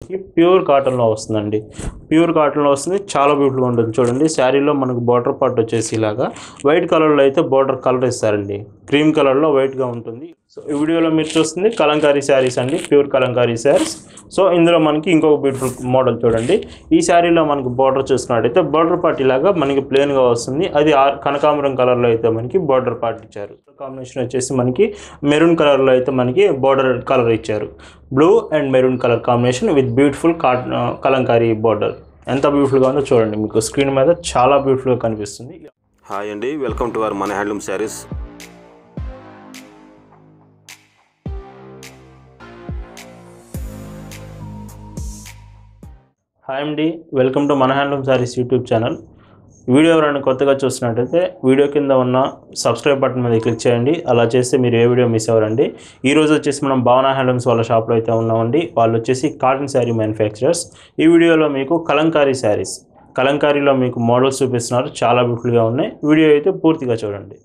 మనకి ప్యూర్ కాటన్లో వస్తుందండి ప్యూర్ కాటన్లో వస్తుంది చాలా బ్యూటిఫుల్గా ఉంటుంది చూడండి శారీలో మనకు బార్డర్ పార్ట్ వచ్చేసి ఇలాగా వైట్ కలర్లో అయితే బార్డర్ కలర్ ఇస్తారండి క్రీమ్ కలర్లో వైట్గా ఉంటుంది సో ఈ వీడియోలో మీరు చూస్తుంది కలంకారీ శారీస్ అండి ప్యూర్ కలంకారీ శారీస్ సో ఇందులో మనకి ఇంకొక బ్యూటిఫుల్ మోడల్ చూడండి ఈ శారీలో మనకు బార్డర్ చూసుకున్నట్టయితే బార్డర్ పార్ట్ ఇలాగా మనకి ప్లెయిన్గా వస్తుంది అది ఆ కనకాంబరం కలర్లో అయితే మనకి బార్డర్ పార్ట్ ఇచ్చారు కాంబినేషన్ వచ్చేసి మనకి మెరూన్ కలర్లో అయితే మనకి బార్డర్ కలర్ ఇచ్చారు blue and maroon colour combination with beautiful cotton kalamkari border ఎంత బ్యూటిఫుల్గా ఉందో చూడండి మీకు స్క్రీన్ మీద చాలా బ్యూటిఫుల్గా కనిపిస్తుంది హాయ్ అండి వెల్కమ్ టు అవర్ మన హ్యాండ్లూమ్ శారీస్ హాయ్ అండి వెల్కమ్ టు మన handloom saris YouTube channel video ఎవరైనా కొత్తగా చూస్తున్నట్టయితే వీడియో కింద ఉన్న సబ్స్క్రైబ్ బటన్ మీద క్లిక్ చేయండి అలా చేస్తే మీరు ఏ వీడియో మిస్ అవ్వరండి ఈ రోజు వచ్చేసి మనం భావన హ్యాండ్లూమ్స్ వాళ్ళ షాప్లో అయితే ఉన్నామండి వాళ్ళు వచ్చేసి కాటన్ శారీ మ్యానుఫ్యాక్చరర్స్ ఈ వీడియోలో మీకు కలంకారీ శారీస్ కలంకారీలో మీకు మోడల్స్ చూపిస్తున్నారు చాలా బ్యూటిఫుల్గా ఉన్నాయి వీడియో అయితే పూర్తిగా చూడండి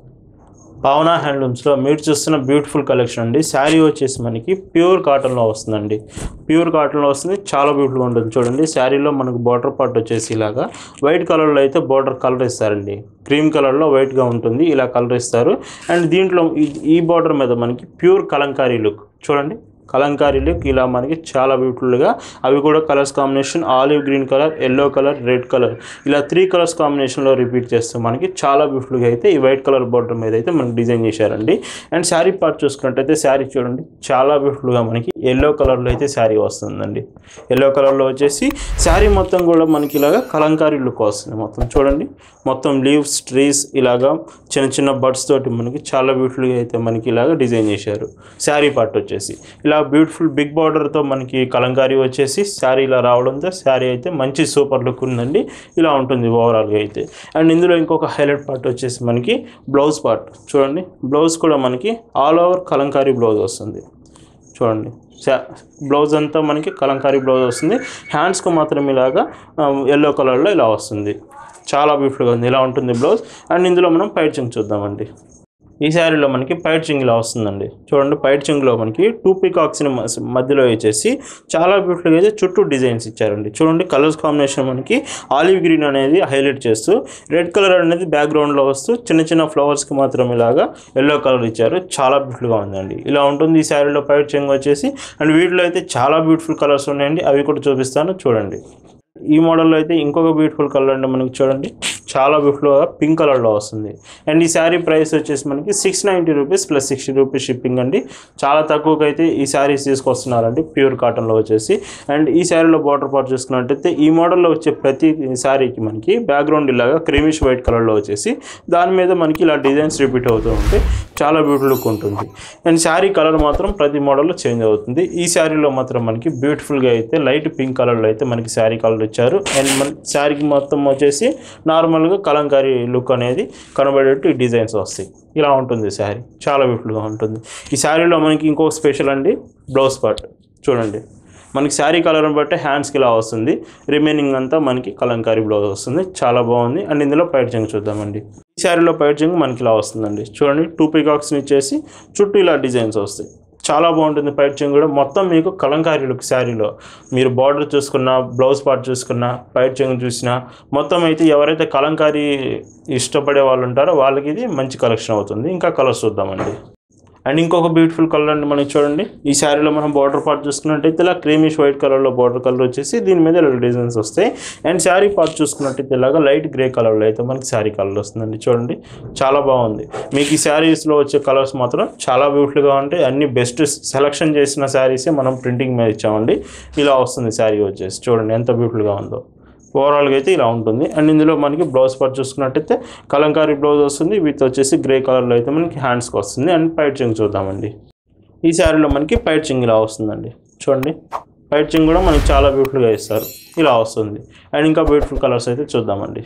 పావనా హ్యాండ్లూమ్స్లో మీరు చూస్తున్న బ్యూటిఫుల్ కలెక్షన్ అండి శారీ వచ్చేసి మనకి ప్యూర్ కాటన్లో వస్తుందండి ప్యూర్ కాటన్లో వస్తుంది చాలా బ్యూటిఫుల్గా ఉంటుంది చూడండి శారీలో మనకు బార్డర్ పార్ట్ వచ్చేసి ఇలాగా వైట్ కలర్లో అయితే బార్డర్ కలర్ ఇస్తారండి క్రీమ్ కలర్లో వైట్గా ఉంటుంది ఇలా కలర్ ఇస్తారు అండ్ దీంట్లో ఈ- ఈ బార్డర్ మీద మనకి ప్యూర్ కలంకారీ లుక్ చూడండి కలంకారీ లుక్ ఇలా మనకి చాలా బ్యూటిఫుల్గా అవి కూడా colours combination olive green colour yellow colour red colour ఇలా త్రీ కలర్స్ కాంబినేషన్లో రిపీట్ చేస్తూ మనకి చాలా బ్యూటిఫుల్గా అయితే ఈ వైట్ కలర్ బార్డర్ మీద అయితే మనకి డిజైన్ చేశారండి అండ్ శారీ పార్ట్ చూసుకున్నట్టయితే శారీ చూడండి చాలా బ్యూటిఫుల్గా మనకి ఎల్లో కలర్లో అయితే శారీ వస్తుందండి ఎల్లో కలర్లో వచ్చేసి శారీ మొత్తం కూడా మనకి ఇలాగా కలంకారీ లుక్ వస్తుంది మొత్తం చూడండి మొత్తం లీవ్స్ ట్రీస్ ఇలాగా చిన్న చిన్న బర్డ్స్ తోటి మనకి చాలా బ్యూటిఫుల్గా అయితే మనకి ఇలాగా డిజైన్ చేశారు శారీ పార్ట్ వచ్చేసి ఇలా బ్యూటిఫుల్ బిగ్ బార్డర్తో మనకి కలంకారీ వచ్చేసి శారీ ఇలా రావడంతో శారీ అయితే మంచి సూపర్ లుక్ ఉందండి ఇలా ఉంటుంది ఓవరాల్గా అయితే అండ్ ఇందులో ఇంకొక హైలైట్ పార్ట్ వచ్చేసి మనకి బ్లౌజ్ పార్ట్ చూడండి బ్లౌజ్ కూడా మనకి ఆల్ ఓవర్ కలంకారీ బ్లౌజ్ వస్తుంది చూడండి శా- బ్లౌజ్ అంతా మనకి కలంకారీ బ్లౌజ్ వస్తుంది హ్యాండ్స్కి మాత్రం ఇలాగా ఎల్లో కలర్లో ఇలా వస్తుంది చాలా బ్యూటిఫుల్గా ఉంది ఇలా ఉంటుంది బ్లౌజ్ అండ్ ఇందులో మనం పైట్ చింగ్ చూద్దామండి ఈ శారీలో మనకి పైట్ చింగ్ ఇలా వస్తుందండి చూడండి పైట్ చింగ్లో మనకి టూ పికాక్స్ని మధ్యలో వేసేసి చాలా బ్యూటిఫుల్గా అయితే చుట్టూ డిజైన్స్ ఇచ్చారండి చూడండి కలర్స్ కాంబినేషన్ మనకి ఆలివ్ గ్రీన్ అనేది హైలైట్ చేస్తూ రెడ్ కలర్ అనేది బ్యాక్గ్రౌండ్లో వస్తూ చిన్న చిన్న ఫ్లవర్స్కి మాత్రం ఇలాగా ఎల్లో కలర్ ఇచ్చారు చాలా బ్యూటిఫుల్గా ఉందండి ఇలా ఉంటుంది ఈ శారీలో పైట్ చింగ్ వచ్చేసి అండ్ వీటిలో అయితే చాలా బ్యూటిఫుల్ కలర్స్ ఉన్నాయండి అవి కూడా చూపిస్తాను చూడండి ఈ మోడల్లో అయితే ఇంకొక బ్యూటిఫుల్ కలర్ అంటే మనకి చూడండి చాలా బ్యూటిఫుల్గా పింక్ కలర్లో వస్తుంది అండ్ ఈ శారీ ప్రైస్ వచ్చేసి మనకి six ninety rupees plus sixty rupees shipping అండి చాలా తక్కువకి అయితే ఈ శారీస్ తీసుకొస్తున్నారండి ప్యూర్ కాటన్లో వచ్చేసి అండ్ ఈ శారీలో బార్డర్ పార్ట్ చూసుకున్నట్టయితే ఈ మోడల్లో వచ్చే ప్రతి శారీకి మనకి బ్యాక్గ్రౌండ్ ఇలాగా క్రీమిష్ వైట్ కలర్లో వచ్చేసి దాని మీద మనకి ఇలా డిజైన్స్ రిపీట్ అవుతూ ఉంటాయి చాలా బ్యూటిఫుల్ లుక్ ఉంటుంది అండ్ శారీ కలర్ మాత్రం ప్రతి మోడల్లో చేంజ్ అవుతుంది ఈ శారీలో మాత్రం మనకి బ్యూటిఫుల్గా అయితే లైట్ పింక్ కలర్లో అయితే మనకి శారీ కలర్ ఇచ్చారు అండ్ మన శారీకి మొత్తం వచ్చేసి నార్మల్గా కలంకారీ లుక్ అనేది కనబడేట్టు ఈ డిజైన్స్ వస్తాయి ఇలా ఉంటుంది శారీ చాలా బ్యూటిఫుల్గా ఉంటుంది ఈ శారీలో మనకి ఇంకొక స్పెషల్ అండి బ్లౌజ్ పార్ట్ చూడండి మనకి శారీ కలర్ని బట్టి హ్యాండ్స్కి ఇలా వస్తుంది రిమైనింగ్ అంతా మనకి కలంకారీ బ్లౌజ్ వస్తుంది చాలా బాగుంది అండ్ ఇందులో పైట్ చెంగు చూద్దామండి ఈ శారీలో పైట్ చెంగు మనకి ఇలా వస్తుందండి చూడండి టూ పికాక్స్ని ఇచ్చేసి చుట్టూ ఇలా డిజైన్స్ వస్తాయి చాలా బాగుంటుంది పైట్ చెంగు కూడా మొత్తం మీకు కలంకారీ లుక్ శారీలో మీరు బార్డర్ చూసుకున్నా బ్లౌజ్ పార్ట్ చూసుకున్నా పైట్ చెంగు చూసినా మొత్తం అయితే ఎవరైతే కలంకారీ ఇష్టపడే వాళ్ళు ఉంటారో వాళ్ళకి ఇది మంచి కలెక్షన్ అవుతుంది ఇంకా కలర్స్ చూద్దామండి అండ్ ఇంకొక బ్యూటిఫుల్ కలర్ అండి మనకి చూడండి ఈ శారీలో మనం బార్డర్ పార్ట్ చూసుకున్నట్టయితే ఇలా క్రీమిష్ వైట్ కలర్లో బార్డర్ కలర్ వచ్చేసి దీని మీద ఇలా డిజైన్స్ వస్తాయి అండ్ శారీ పార్ట్ చూసుకున్నట్టయితే ఇలాగా లైట్ గ్రే కలర్లో అయితే మనకి శారీ కలర్ వస్తుందండి చూడండి చాలా బాగుంది మీకు ఈ శారీస్లో వచ్చే కలర్స్ మాత్రం చాలా బ్యూటిఫుల్గా ఉంటాయి అన్ని బెస్ట్ సెలెక్షన్ చేసిన శారీసే మనం ప్రింటింగ్ మీద ఇచ్చామండి ఇలా వస్తుంది శారీ వచ్చేసి చూడండి ఎంత బ్యూటిఫుల్గా ఉందో ఓవరాల్గా అయితే ఇలా ఉంటుంది అండ్ ఇందులో మనకి బ్లౌజ్ పార్ట్ చూసుకున్నట్టయితే కలంకారీ బ్లౌజ్ వస్తుంది వీటి వచ్చేసి గ్రే కలర్లో అయితే మనకి హ్యాండ్స్కి వస్తుంది అండ్ పైట్ చింగ్ చూద్దామండి ఈ శారీలో మనకి పైట్ చింగ్ ఇలా వస్తుందండి చూడండి పైట్ చింగ్ కూడా మనకి చాలా బ్యూటిఫుల్గా ఇస్తారు ఇలా వస్తుంది అండ్ ఇంకా బ్యూటిఫుల్ కలర్స్ అయితే చూద్దామండి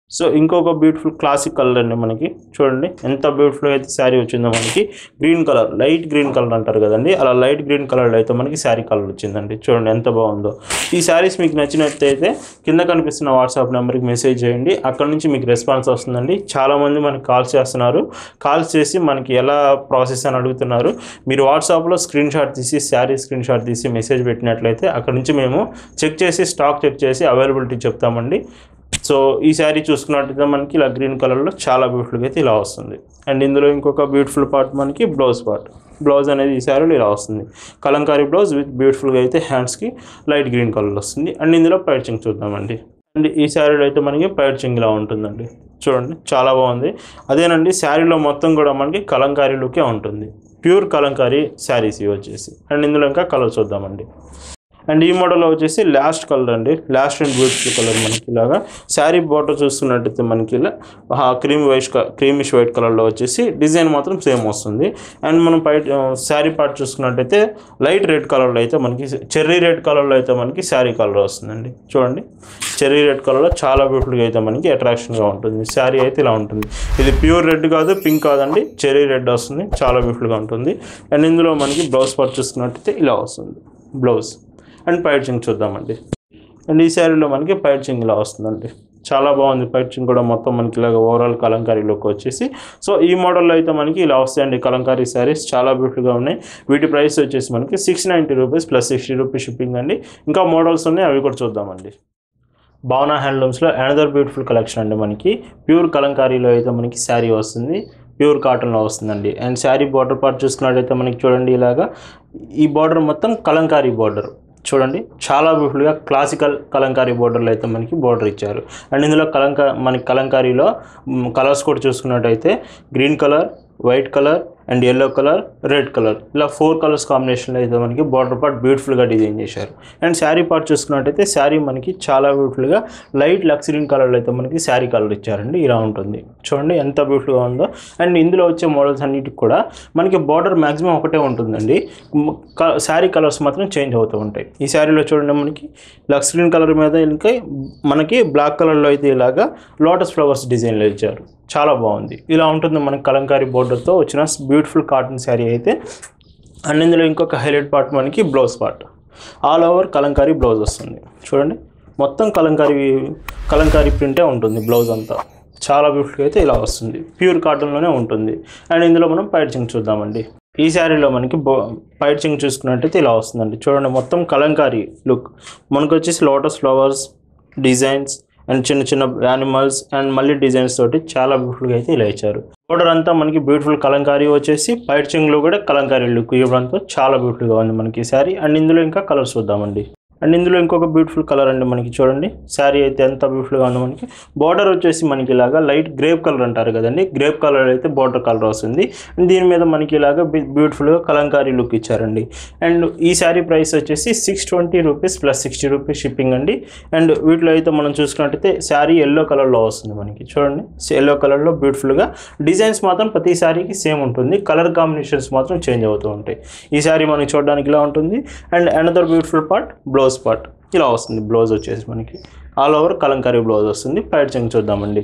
సో ఇంకొక బ్యూటిఫుల్ క్లాసిక్ కలర్ అండి మనకి చూడండి ఎంత బ్యూటిఫుల్ అయితే శారీ వచ్చిందో మనకి green colour light green colour అంటారు కదండి అలా లైట్ గ్రీన్ కలర్లో అయితే మనకి శారీ కలర్ వచ్చిందండి చూడండి ఎంత బాగుందో ఈ శారీస్ మీకు నచ్చినట్లయితే కింద కనిపిస్తున్న వాట్సాప్ నెంబర్కి మెసేజ్ చేయండి అక్కడ నుంచి మీకు రెస్పాన్స్ వస్తుందండి చాలామంది మనకి కాల్స్ చేస్తున్నారు కాల్స్ చేసి మనకి ఎలా ప్రాసెస్ అని అడుగుతున్నారు మీరు వాట్సాప్లో స్క్రీన్ షాట్ తీసి శారీ స్క్రీన్ షాట్ తీసి మెసేజ్ పెట్టినట్లయితే అక్కడ నుంచి మేము చెక్ చేసి స్టాక్ చెక్ చేసి అవైలబిలిటీ చెప్తామండి సో ఈ శారీ చూసుకున్నట్టయితే మనకి ఇలా గ్రీన్ కలర్లో చాలా బ్యూటిఫుల్గా అయితే ఇలా వస్తుంది అండ్ ఇందులో ఇంకొక బ్యూటిఫుల్ పార్ట్ మనకి బ్లౌజ్ పార్ట్ బ్లౌజ్ అనేది ఈ శారీలో ఇలా వస్తుంది కలంకారీ బ్లౌజ్ విత్ బ్యూటిఫుల్గా అయితే హ్యాండ్స్కి లైట్ గ్రీన్ కలర్ వస్తుంది అండ్ ఇందులో పైచింగ్ చూద్దామండి అండ్ ఈ శారీలో అయితే మనకి పైచింగ్ ఇలా ఉంటుందండి చూడండి చాలా బాగుంది అదేనండి శారీలో మొత్తం కూడా మనకి కలంకారీ లుకే ఉంటుంది ప్యూర్ కలంకారీ శారీస్ ఇవి వచ్చేసి అండ్ ఇందులో ఇంకా కలర్ చూద్దామండి అండ్ ఈ మోడల్లో వచ్చేసి లాస్ట్ కలర్ అండి లాస్ట్ అండ్ బ్యూటిఫుల్ కలర్ మనకి ఇలాగా శారీ బార్డర్ చూస్తున్నట్టయితే మనకి ఇలా క్రీమ్ వైట్ క్రీమిష్ వైట్ కలర్లో వచ్చేసి డిజైన్ మాత్రం సేమ్ వస్తుంది అండ్ మనం పై శారీ పార్ట్ చూసుకున్నట్టయితే లైట్ రెడ్ కలర్లో అయితే మనకి చెర్రీ రెడ్ కలర్లో అయితే మనకి శారీ కలర్ వస్తుందండి చూడండి చెర్రీ రెడ్ కలర్లో చాలా బ్యూటిఫుల్గా అయితే మనకి అట్రాక్షన్గా ఉంటుంది శారీ అయితే ఇలా ఉంటుంది ఇది ప్యూర్ రెడ్ కాదు పింక్ కాదండి చెర్రీ రెడ్ వస్తుంది చాలా బ్యూటిఫుల్గా ఉంటుంది అండ్ ఇందులో మనకి బ్లౌజ్ పార్ట్ చూసుకున్నట్టయితే ఇలా వస్తుంది బ్లౌజ్ అండ్ పైచింగ్ చూద్దామండి అండ్ ఈ శారీలో మనకి పైచింగ్ ఇలా వస్తుందండి చాలా బాగుంది పైచింగ్ కూడా మొత్తం మనకి ఇలాగ ఓవరాల్ కలంకారీ లుక్ వచ్చేసి సో ఈ మోడల్లో అయితే మనకి ఇలా వస్తాయండి కలంకారీ శారీస్ చాలా బ్యూటిఫుల్గా ఉన్నాయి వీటి ప్రైస్ వచ్చేసి మనకి six ninety rupees plus sixty rupees shipping అండి ఇంకా మోడల్స్ ఉన్నాయి అవి కూడా చూద్దామండి భావన హ్యాండ్లూమ్స్లో అనదర్ బ్యూటిఫుల్ కలెక్షన్ అండి మనకి ప్యూర్ కలంకారీలో అయితే మనకి శారీ వస్తుంది ప్యూర్ కాటన్లో వస్తుందండి అండ్ శారీ బార్డర్ పార్ట్ చూసుకున్నట్టయితే మనకి చూడండి ఇలాగా ఈ బార్డర్ మొత్తం కలంకారీ బార్డర్ చూడండి చాలా బ్యూటిఫుల్గా క్లాసికల్ కలంకారీ బోర్డర్లో అయితే మనకి బోర్డర్ ఇచ్చారు అండ్ ఇందులో కలంకా మనకి కలంకారీలో కలర్స్ కూడా చూసుకున్నట్టయితే green colour white colour and yellow colour red colour ఇలా ఫోర్ కలర్స్ కాంబినేషన్లో అయితే మనకి బార్డర్ పార్ట్ బ్యూటిఫుల్గా డిజైన్ చేశారు అండ్ శారీ పార్ట్ చూసుకున్నట్టయితే శారీ మనకి చాలా బ్యూటిఫుల్గా లైట్ లక్సరీన్ కలర్లో అయితే మనకి శారీ కలర్ ఇచ్చారండి ఇలా ఉంటుంది చూడండి ఎంత బ్యూటిఫుల్గా ఉందో అండ్ ఇందులో వచ్చే మోడల్స్ అన్నిటికి కూడా మనకి బార్డర్ మ్యాక్సిమం ఒకటే ఉంటుందండి శారీ కలర్స్ మాత్రం చేంజ్ అవుతూ ఉంటాయి ఈ శారీలో చూడండి మనకి లక్సరీన్ కలర్ మీద ఇంకా మనకి బ్లాక్ కలర్లో అయితే ఇలాగా లోటస్ ఫ్లవర్స్ డిజైన్లో ఇచ్చారు చాలా బాగుంది ఇలా ఉంటుంది మనకి కలంకారీ బోర్డర్తో వచ్చిన బ్యూటిఫుల్ కాటన్ శారీ అయితే అండ్ ఇందులో ఇంకొక హైలైట్ పార్ట్ మనకి blouse part all over kalamkari blouse వస్తుంది చూడండి మొత్తం కలంకారీ కలంకారీ ప్రింటే ఉంటుంది బ్లౌజ్ అంతా చాలా బ్యూటిఫుల్గా అయితే ఇలా వస్తుంది ప్యూర్ కాటన్లోనే ఉంటుంది అండ్ ఇందులో మనం పైచింగ్ చూద్దామండి ఈ శారీలో మనకి బో పైచింగ్ చూసుకున్నట్టయితే ఇలా వస్తుందండి చూడండి మొత్తం కలంకారీ లుక్ మనకు వచ్చేసి లోటస్ ఫ్లవర్స్ డిజైన్స్ అండ్ చిన్న చిన్న యానిమల్స్ అండ్ మళ్ళీ డిజైన్స్ తోటి చాలా బ్యూటిఫుల్గా అయితే ఇలా ఇచ్చారు బోర్డర్ అంతా మనకి బ్యూటిఫుల్ కలంకారీ వచ్చేసి పైచింగ్లో కూడా కలంకారీ లుక్ ఇవ్వడంతో చాలా బ్యూటిఫుల్గా ఉంది మనకి ఈ శారీ అండ్ ఇందులో ఇంకా కలర్స్ చూద్దామండి అండ్ ఇందులో ఇంకొక బ్యూటిఫుల్ కలర్ అండి మనకి చూడండి శారీ అయితే ఎంత బ్యూటిఫుల్గా ఉందో మనకి బార్డర్ వచ్చేసి మనకి ఇలాగా లైట్ గ్రేప్ కలర్ అంటారు కదండి గ్రేప్ కలర్ అయితే బార్డర్ కలర్ వస్తుంది అండ్ దీని మీద మనకి ఇలాగా బ్యూటిఫుల్గా కలంకారీ లుక్ ఇచ్చారండి అండ్ ఈ శారీ ప్రైస్ వచ్చేసి six twenty rupees plus sixty rupees shipping అండి అండ్ వీటిలో అయితే మనం చూసుకున్నట్టయితే శారీ ఎల్లో కలర్లో వస్తుంది మనకి చూడండి ఎల్లో కలర్లో బ్యూటిఫుల్గా డిజైన్స్ మాత్రం ప్రతి శారీకి సేమ్ ఉంటుంది కలర్ కాంబినేషన్స్ మాత్రం చేంజ్ అవుతూ ఉంటాయి ఈ శారీ మనకి చూడడానికి ఇలా ఉంటుంది and another beautiful part blouse part ఇలా వస్తుంది బ్లౌజ్ వచ్చేసి మనకి ఆల్ ఓవర్ కలంకారీ బ్లౌజ్ వస్తుంది పైట్ చెంగ్ చూద్దామండి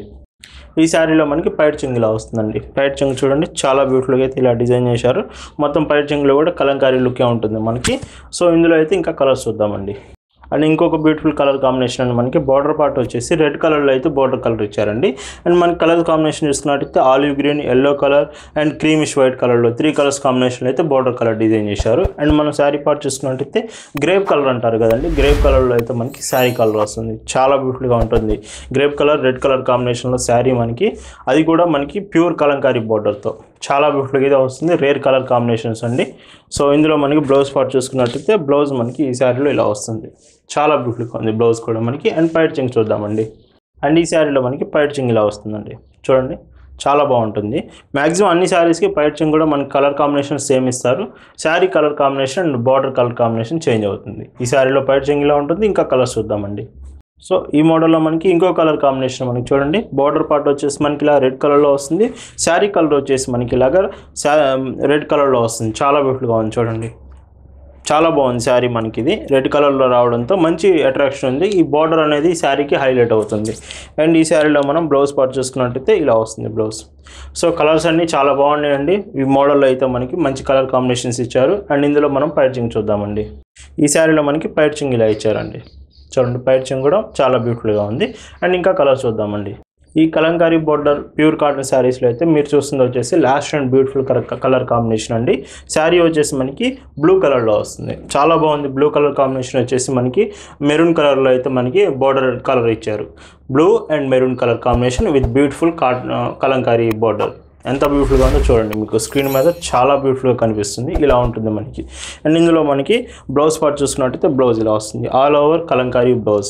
ఈ శారీలో మనకి పైట్ చెంగ్ ఇలా వస్తుందండి పైట్ చెంగ్ చూడండి చాలా బ్యూటిఫుల్గా అయితే ఇలా డిజైన్ చేశారు మొత్తం పైట్ చెంగ్లో కూడా కలంకారీ లుకే ఉంటుంది మనకి సో ఇందులో అయితే ఇంకా కలర్స్ చూద్దామండి అండ్ ఇంకొక బ్యూటిఫుల్ కలర్ కాంబినేషన్ అండి మనకి బార్డర్ పార్ట్ వచ్చేసి రెడ్ కలర్లో అయితే బార్డర్ కలర్ ఇచ్చారండి అండ్ మనకి కలర్ కాంబినేషన్ చూసుకున్నట్టయితే olive green yellow colour and creamish white కలర్లో త్రీ కలర్స్ కాంబినేషన్ అయితే బార్డర్ కలర్ డిజైన్ చేశారు అండ్ మనం శారీ పార్ట్ చూసుకున్నట్టయితే గ్రేప్ కలర్ అంటారు కదండి గ్రేప్ కలర్లో అయితే మనకి శారీ కలర్ వస్తుంది చాలా బ్యూటిఫుల్గా ఉంటుంది గ్రేప్ కలర్ రెడ్ కలర్ కాంబినేషన్లో శారీ మనకి అది కూడా మనకి ప్యూర్ కలంకారీ బార్డర్తో చాలా బ్యూటిఫుల్గా అయితే వస్తుంది రేర్ కలర్ కాంబినేషన్స్ అండి సో ఇందులో మనకి బ్లౌజ్ పార్ట్ చూసుకున్నట్టయితే బ్లౌజ్ మనకి ఈ శారీలో ఇలా వస్తుంది చాలా బ్యూటిఫుల్గా ఉంది బ్లౌజ్ కూడా మనకి అండ్ పైట్ చింగ్ చూద్దామండి అండ్ ఈ శారీలో మనకి పైట్ చింగ్ ఇలా వస్తుందండి చూడండి చాలా బాగుంటుంది మ్యాక్సిమం అన్ని శారీస్కి పైట్ చింగ్ కూడా మనకి కలర్ కాంబినేషన్ సేమ్ ఇస్తారు sari colour combination and border colour combination change అవుతుంది ఈ శారీలో పైట్ చింగ్ ఇలా ఉంటుంది ఇంకా కలర్స్ చూద్దామండి సో ఈ మోడల్లో మనకి ఇంకో కలర్ కాంబినేషన్ మనకి చూడండి బార్డర్ పార్ట్ వచ్చేసి మనకి ఇలా రెడ్ కలర్లో వస్తుంది శారీ కలర్ వచ్చేసి మనకి ఇలాగా రెడ్ కలర్లో వస్తుంది చాలా బ్యూటిఫుల్గా ఉంది చూడండి చాలా బాగుంది శారీ మనకి ఇది రెడ్ కలర్లో రావడంతో మంచి అట్రాక్షన్ ఉంది ఈ బార్డర్ అనేది ఈ శారీకి హైలైట్ అవుతుంది అండ్ ఈ శారీలో మనం బ్లౌజ్ పార్ట్ చూసుకున్నట్టయితే ఇలా వస్తుంది బ్లౌజ్ సో కలర్స్ అన్నీ చాలా బాగున్నాయండి ఈ మోడల్లో అయితే మనకి మంచి కలర్ కాంబినేషన్స్ ఇచ్చారు అండ్ ఇందులో మనం పైచింగ్ చూద్దామండి ఈ శారీలో మనకి పైచింగ్ ఇలా ఇచ్చారండి చూడండి పైచింగ్ కూడా చాలా బ్యూటిఫుల్గా ఉంది అండ్ ఇంకా కలర్ చూద్దామండి ఈ కలంకారీ బోర్డర్ ప్యూర్ కాటన్ శారీస్లో అయితే మీరు చూస్తుంది వచ్చేసి last and beautiful colour combination అండి శారీ వచ్చేసి మనకి బ్లూ కలర్లో వస్తుంది చాలా బాగుంది బ్లూ కలర్ కాంబినేషన్ వచ్చేసి మనకి మెరూన్ కలర్లో అయితే మనకి బోర్డర్ కలర్ ఇచ్చారు blue and maroon colour combination with beautiful cotton kalamkari border ఎంత బ్యూటిఫుల్గా ఉందో చూడండి మీకు స్క్రీన్ మీద చాలా బ్యూటిఫుల్గా కనిపిస్తుంది ఇలా ఉంటుంది మనకి అండ్ ఇందులో మనకి బ్లౌజ్ పార్ట్ చూసుకున్నట్టయితే బ్లౌజ్ ఇలా వస్తుంది all over kalamkari blouse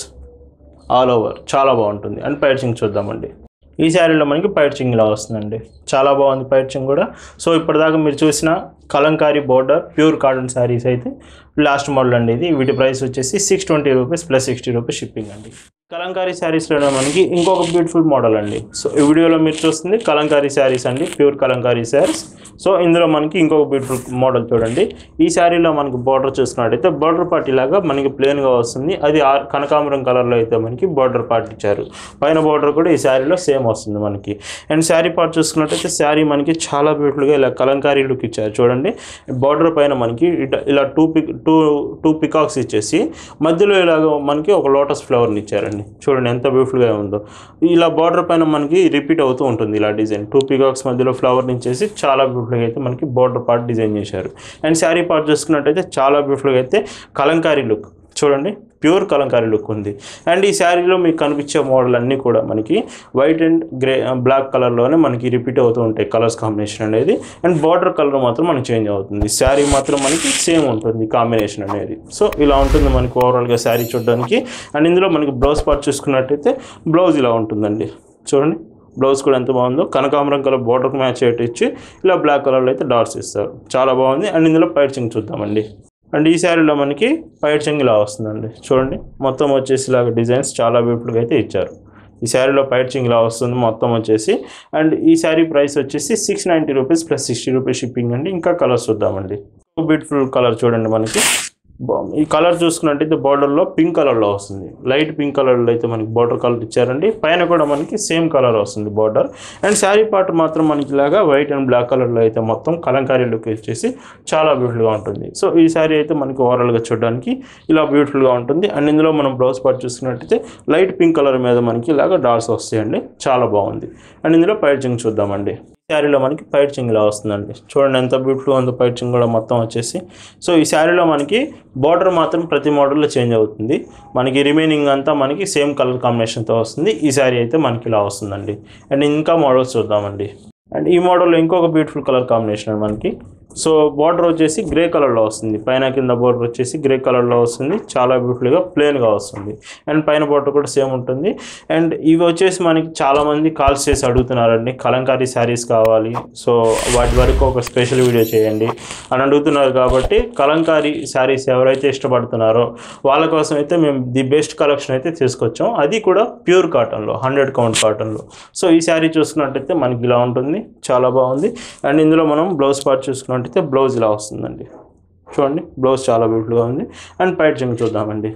all over చాలా బాగుంటుంది అండ్ పైచింగ్ చూద్దామండి ఈ శారీలో మనకి పైచింగ్ ఇలా వస్తుందండి చాలా బాగుంది పైచింగ్ కూడా సో ఇప్పటిదాకా మీరు చూసిన kalamkari border pure cotton saris అయితే లాస్ట్ మోడల్ అండి ఇది వీటి ప్రైస్ వచ్చేసి six twenty rupees plus sixty rupees shipping అండి కలంకారీ శారీస్లోనే మనకి ఇంకొక బ్యూటిఫుల్ మోడల్ అండి సో ఈ వీడియోలో మీరు చూస్తుంది కలంకారీ శారీస్ అండి ప్యూర్ కలంకారీ శారీస్ సో ఇందులో మనకి ఇంకొక బ్యూటిఫుల్ మోడల్ చూడండి ఈ శారీలో మనకి బార్డర్ చూసుకున్నట్టయితే బార్డర్ పార్ట్ ఇలాగా మనకి ప్లెయిన్గా వస్తుంది అది ఆ కనకాంబరం కలర్లో అయితే మనకి బార్డర్ పార్ట్ ఇచ్చారు పైన బార్డర్ కూడా ఈ శారీలో సేమ్ వస్తుంది మనకి అండ్ శారీ పార్ట్ చూసుకున్నట్టయితే శారీ మనకి చాలా బ్యూటిఫుల్గా ఇలా కలంకారీ లుక్ ఇచ్చారు చూడండి బార్డర్ పైన మనకి ఇట ఇలా two pick two two peacocks ఇచ్చేసి మధ్యలో ఇలాగ మనకి ఒక లోటస్ ఫ్లవర్ని ఇచ్చారండి చూడండి ఎంత బ్యూటిఫుల్గా ఉందో ఇలా బార్డర్ పైన మనకి రిపీట్ అవుతూ ఉంటుంది ఇలా డిజైన్ టూ పికాక్స్ మధ్యలో ఫ్లవర్ ఇచ్చేసి చాలా బ్యూటిఫుల్గా అయితే మనకి బార్డర్ పార్ట్ డిజైన్ చేశారు అండ్ శారీ పార్ట్ చూసుకున్నట్టయితే చాలా బ్యూటిఫుల్గా అయితే కలంకారీ లుక్ చూడండి ప్యూర్ కలంకారీ లుక్ ఉంది అండ్ ఈ శారీలో మీకు కనిపించే మోడల్ అన్నీ కూడా మనకి వైట్ అండ్ గ్రే బ్లాక్ కలర్లోనే మనకి రిపీట్ అవుతూ ఉంటాయి కలర్స్ కాంబినేషన్ అనేది అండ్ బార్డర్ కలర్ మాత్రం మనకి చేంజ్ అవుతుంది శారీ మాత్రం మనకి సేమ్ ఉంటుంది కాంబినేషన్ అనేది సో ఇలా ఉంటుంది మనకి ఓవరాల్గా శారీ చూడడానికి అండ్ ఇందులో మనకి బ్లౌజ్ పార్ట్ చూసుకున్నట్టయితే బ్లౌజ్ ఇలా ఉంటుందండి చూడండి బ్లౌజ్ కూడా ఎంత బాగుందో కనకాంబరం కలర్ బార్డర్కి మ్యాచ్ అయ్యేట్టు ఇచ్చి ఇలా బ్లాక్ కలర్లో అయితే డాట్స్ ఇస్తారు చాలా బాగుంది అండ్ ఇందులో పైచింగ్ చూద్దామండి అండ్ ఈ శారీలో మనకి పైచింగ్ ఇలా వస్తుందండి చూడండి మొత్తం వచ్చేసి ఇలాగ డిజైన్స్ చాలా బ్యూటిఫుల్గా అయితే ఇచ్చారు ఈ శారీలో పైచింగ్ ఇలా వస్తుంది మొత్తం వచ్చేసి అండ్ ఈ శారీ ప్రైస్ వచ్చేసి six ninety rupees plus sixty rupees shipping అండి ఇంకా కలర్స్ చూద్దామండి బ్యూటిఫుల్ కలర్ చూడండి మనకి బాగుంది ఈ కలర్ చూసుకున్నట్టయితే బార్డర్లో పింక్ కలర్లో వస్తుంది లైట్ పింక్ కలర్లో అయితే మనకి బార్డర్ కలర్ ఇచ్చారండి పైన కూడా మనకి సేమ్ కలర్ వస్తుంది బార్డర్ అండ్ శారీ పార్ట్ మాత్రం మనకి ఇలాగా వైట్ అండ్ బ్లాక్ కలర్లో అయితే మొత్తం కలంకారీ లుక్ వచ్చేసి చాలా బ్యూటిఫుల్గా ఉంటుంది సో ఈ శారీ అయితే మనకి ఓవరాల్గా చూడడానికి ఇలా బ్యూటిఫుల్గా ఉంటుంది అండ్ ఇందులో మనం బ్లౌజ్ పార్ట్ చూసుకున్నట్టయితే లైట్ పింక్ కలర్ మీద మనకి ఇలాగా డాట్స్ వస్తాయండి చాలా బాగుంది అండ్ ఇందులో పైచింగ్ చూద్దామండి శారీలో మనకి పైచింగ్ ఇలా వస్తుందండి చూడండి ఎంత బ్యూటిఫుల్ ఉందో పైచింగ్ కూడా మొత్తం వచ్చేసి సో ఈ శారీలో మనకి బార్డర్ మాత్రం ప్రతి మోడల్లో చేంజ్ అవుతుంది మనకి రిమైనింగ్ అంతా మనకి సేమ్ కలర్ కాంబినేషన్తో వస్తుంది ఈ శారీ అయితే మనకి ఇలా వస్తుందండి అండ్ ఇంకా మోడల్స్ చూద్దామండి అండ్ ఈ మోడల్లో ఇంకొక బ్యూటిఫుల్ కలర్ కాంబినేషన్ మనకి సో బార్డర్ వచ్చేసి గ్రే కలర్లో వస్తుంది పైన కింద బార్డర్ వచ్చేసి గ్రే కలర్లో వస్తుంది చాలా బ్యూటిఫుల్గా ప్లెయిన్గా వస్తుంది అండ్ పైన బార్డర్ కూడా సేమ్ ఉంటుంది అండ్ ఇవి వచ్చేసి మనకి చాలామంది కాల్స్ చేసి అడుగుతున్నారండి కలంకారీ శారీస్ కావాలి సో వాటి వరకు ఒక స్పెషల్ వీడియో చేయండి అని అడుగుతున్నారు కాబట్టి కలంకారీ శారీస్ ఎవరైతే ఇష్టపడుతున్నారో వాళ్ళ కోసం అయితే మేము ది బెస్ట్ కలెక్షన్ అయితే తీసుకొచ్చాం అది కూడా ప్యూర్ కాటన్లో హండ్రెడ్ కౌంట్ కాటన్లో సో ఈ శారీ చూసుకున్నట్టయితే మనకి ఇలా ఉంటుంది చాలా బాగుంది అండ్ ఇందులో మనం బ్లౌజ్ పార్ట్ చూసుకున్నట్టయితే బ్లౌజ్ ఇలా వస్తుందండి చూడండి బ్లౌజ్ చాలా బ్యూటిఫుల్గా ఉంది అండ్ పైట్ చింగ్ చూద్దామండి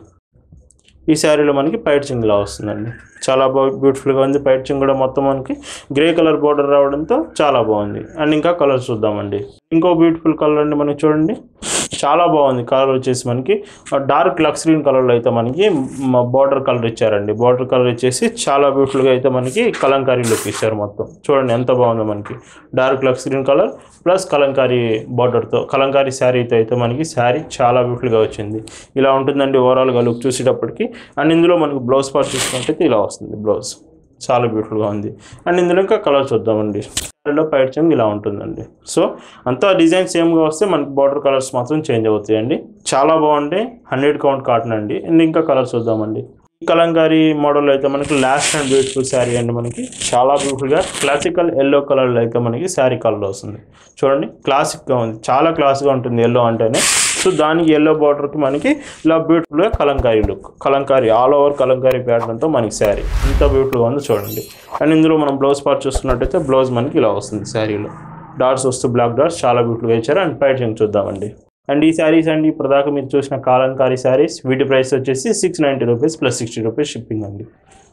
ఈ శారీలో మనకి పైట్ చింగ్ ఇలా వస్తుందండి చాలా బాగా బ్యూటిఫుల్గా ఉంది పైట్ చింగ్ కూడా మొత్తం మనకి గ్రే కలర్ బార్డర్ రావడంతో చాలా బాగుంది అండ్ ఇంకా కలర్ చూద్దామండి ఇంకో బ్యూటిఫుల్ కలర్ అండి మనకి చూడండి చాలా బాగుంది కలర్ వచ్చేసి మనకి డార్క్ లక్స్ గ్రీన్ కలర్లో అయితే మనకి బార్డర్ కలర్ ఇచ్చారండి బార్డర్ కలర్ ఇచ్చేసి చాలా బ్యూటిఫుల్గా అయితే మనకి కలంకారీ లుక్ ఇచ్చారు మొత్తం చూడండి ఎంత బాగుందో మనకి డార్క్ లక్స్ గ్రీన్ కలర్ ప్లస్ కలంకారీ బార్డర్తో కలంకారీ శారీతో అయితే మనకి శారీ చాలా బ్యూటిఫుల్గా వచ్చింది ఇలా ఉంటుందండి ఓవరాల్గా లుక్ చూసేటప్పటికి అండ్ ఇందులో మనకి బ్లౌజ్ పార్ట్ చూసుకుంటే ఇలా వస్తుంది బ్లౌజ్ చాలా బ్యూటిఫుల్గా ఉంది అండ్ ఇందులో ఇంకా కలర్ చూద్దామండి శారీలో పైట్ చెంగు ఇలా ఉంటుందండి సో అంతా డిజైన్ సేమ్గా వస్తే మనకి బార్డర్ కలర్స్ మాత్రం చేంజ్ అవుతాయండి చాలా బాగుంటాయి హండ్రెడ్ కౌంట్ కాటన్ అండి అండ్ ఇంకా కలర్ చూద్దామండి ఈ కలంకారీ మోడల్ అయితే మనకి లాస్ట్ అండ్ బ్యూటిఫుల్ శారీ అండి మనకి చాలా బ్యూటిఫుల్గా క్లాసికల్ ఎల్లో కలర్లో అయితే మనకి శారీ కలర్ వస్తుంది చూడండి క్లాసిక్గా ఉంది చాలా క్లాస్గా ఉంటుంది ఎల్లో అంటేనే సో దానికి ఎల్లో బార్డర్కి మనకి ఇలా బ్యూటిఫుల్గా kalamkari look kalamkari all over kalamkari ప్యాటర్న్తో మనకి శారీ ఇంత బ్యూటిఫుల్గా ఉందో చూడండి అండ్ ఇందులో మనం బ్లౌజ్ పార్ట్ చూసుకున్నట్టయితే బ్లౌజ్ మనకి ఇలా వస్తుంది శారీలో డాట్స్ వస్తూ బ్లాక్ డాట్స్ చాలా బ్యూటిఫుల్గా ఇచ్చారు అండ్ పైట్ చూద్దామండి అండ్ ఈ శారీస్ అండి ఇప్పటిదాకా మీరు చూసిన కాలంకారీ శారీస్ వీటి ప్రైస్ వచ్చేసి six ninety rupees plus sixty rupees shipping అండి